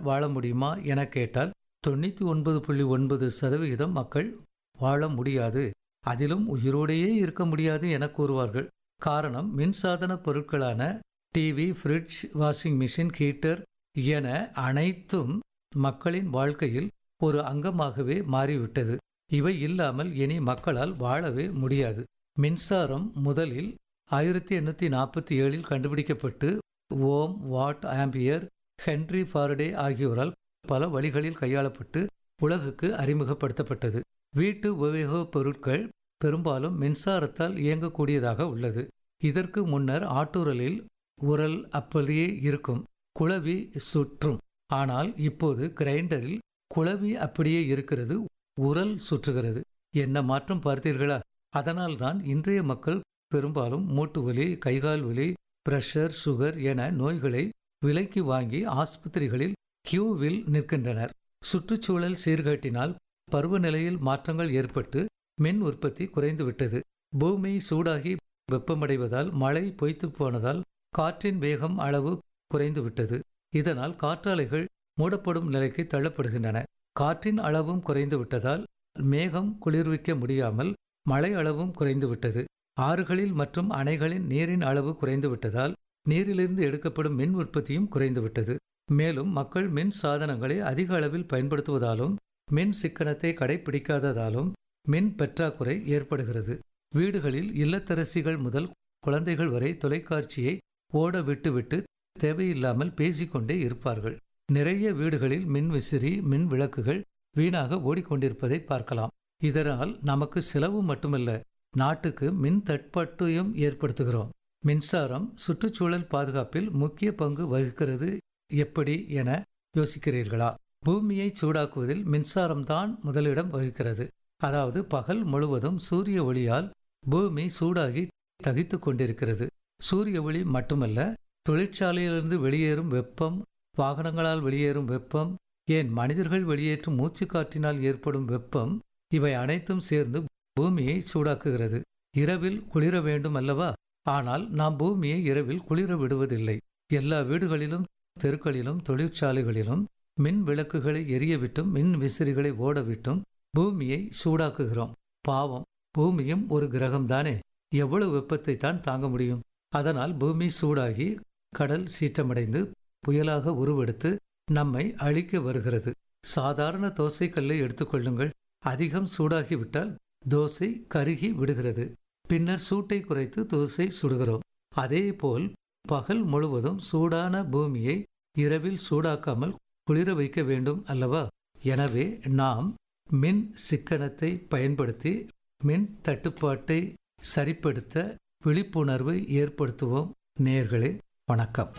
வாழ முடியுமா என கேட்டால் தொண்ணூற்றி ஒன்பது புள்ளி ஒன்பது சதவிகிதம் மக்கள் வாழ முடியாது அதிலும் உயிரோடையே இருக்க முடியாது என கூறுவார்கள் காரணம் மின்சாதன பொருட்களான TV fridge washing machine heater என அனைத்தும் மக்களின் வாழ்க்கையில் ஒரு அங்கமாகவே மாறிவிட்டது இவை இல்லாமல் இனி மக்களால் வாழவே முடியாது மின்சாரம் முதலில் ஆயிரத்தி எண்ணூற்றி நாற்பத்தி ஏழில் கண்டுபிடிக்கப்பட்டு ohm watt ampere Henry Faraday ஆகியோரால் பல வழிகளில் கையாளப்பட்டு உலகுக்கு அறிமுகப்படுத்தப்பட்டது வீட்டு உபயோகப் பொருட்கள் பெரும்பாலும் மின்சாரத்தால் இயங்கக்கூடியதாக உள்ளது இதற்கு முன்னர் ஆட்டுரலில் உரல் அப்படியே இருக்கும் குளவி சுற்றும் ஆனால் இப்போது கிரைண்டரில் குளவி அப்படியே இருக்கிறது உரல் சுற்றுகிறது என்ன மாற்றம் பார்த்தீர்களா அதனால்தான் இன்றைய மக்கள் பெரும்பாலும் மூட்டு வலி கைகால் வலி பிரஷர் சுகர் என நோய்களை விலைக்கு வாங்கி ஆஸ்பத்திரிகளில் கியூவில் நிற்கின்றனர் சுற்றுச்சூழல் சீர்கேட்டினால் பருவநிலையில் மாற்றங்கள் ஏற்பட்டு மின் உற்பத்தி குறைந்துவிட்டது பூமி சூடாகி வெப்பமடைவதால் மழை பொய்த்து போனதால் காற்றின் வேகம் அளவு குறைந்துவிட்டது இதனால் காற்றாலைகள் மூடப்படும் நிலைக்கு தள்ளப்படுகின்றன காற்றின் அளவும் குறைந்து விட்டதால் மேகம் குளிர்விக்க முடியாமல் மழை அளவும் குறைந்துவிட்டது ஆறுகளில் மற்றும் அணைகளின் நீரின் அளவு குறைந்துவிட்டதால் நீரிலிருந்து எடுக்கப்படும் மின் உற்பத்தியும் குறைந்துவிட்டது மேலும் மக்கள் மின் சாதனங்களை அதிக அளவில் பயன்படுத்துவதாலும் மின் சிக்கனத்தை கடைபிடிக்காததாலும் மின் பற்றாக்குறை ஏற்படுகிறது வீடுகளில் இல்லத்தரசிகள் முதல் குழந்தைகள் வரை தொலைக்காட்சியை ஓட விட்டுவிட்டு தேவையில்லாமல் பேசிக்கொண்டே இருப்பார்கள் நிறைய வீடுகளில் மின் விசிறி மின் விளக்குகள் வீணாக ஓடிக்கொண்டிருப்பதை பார்க்கலாம் இதனால் நமக்கு செலவு மட்டுமல்ல நாட்டுக்கு மின் தட்பாட்டையும் ஏற்படுத்துகிறோம் மின்சாரம் சுற்றுச்சூழல் பாதுகாப்பில் முக்கிய பங்கு வகிக்கிறது எப்படி என யோசிக்கிறீர்களா பூமியை சூடாக்குவதில் மின்சாரம்தான் முதலிடம் வகிக்கிறது அதாவது பகல் முழுவதும் சூரிய ஒளியால் பூமி சூடாகி தகித்து கொண்டிருக்கிறது சூரிய ஒளி மட்டுமல்ல தொழிற்சாலையிலிருந்து வெளியேறும் வெப்பம் வாகனங்களால் வெளியேறும் வெப்பம் ஏன் மனிதர்கள் வெளியேற்றும் மூச்சுக்காற்றினால் ஏற்படும் வெப்பம் இவை அனைத்தும் சேர்ந்து பூமியை சூடாக்குகிறது இரவில் குளிர வேண்டும் அல்லவா ஆனால் நாம் பூமியை இரவில் குளிர விடுவதில்லை எல்லா வீடுகளிலும் தெருக்களிலும் தொழிற்சாலைகளிலும் மின் விளக்குகளை எரியவிட்டும் மின் விசிறிகளை ஓடவிட்டும் பூமியை சூடாக்குகிறோம் பாவம் பூமியும் ஒரு கிரகம்தானே எவ்வளவு வெப்பத்தை தான் தாங்க முடியும் அதனால் பூமி சூடாகி கடல் சீற்றமடைந்து புயலாக உருவெடுத்து நம்மை அழிக்க வருகிறது சாதாரண தோசை கல்லை எடுத்துக்கொள்ளுங்கள் அதிகம் சூடாகிவிட்டால் தோசை கருகி விடுகிறது பின்னர் சூட்டை குறைத்து தோசை சுடுகிறோம் அதேபோல் பகல் முழுவதும் சூடான பூமியை இரவில் சூடாக்காமல் குளிர வைக்க வேண்டும் அல்லவா எனவே நாம் மின் சிக்கனத்தை பயன்படுத்தி மின் தட்டுப்பாட்டை சரிப்படுத்த விழிப்புணர்வை ஏற்படுத்துவோம் நேர்களே வணக்கம்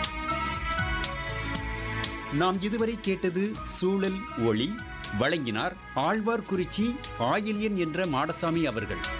நாம் இதுவரை கேட்டது சூழல் ஒளி வழங்கினார் ஆழ்வார்குறிச்சி ஆயில்யன் என்ற மாடசாமி அவர்கள்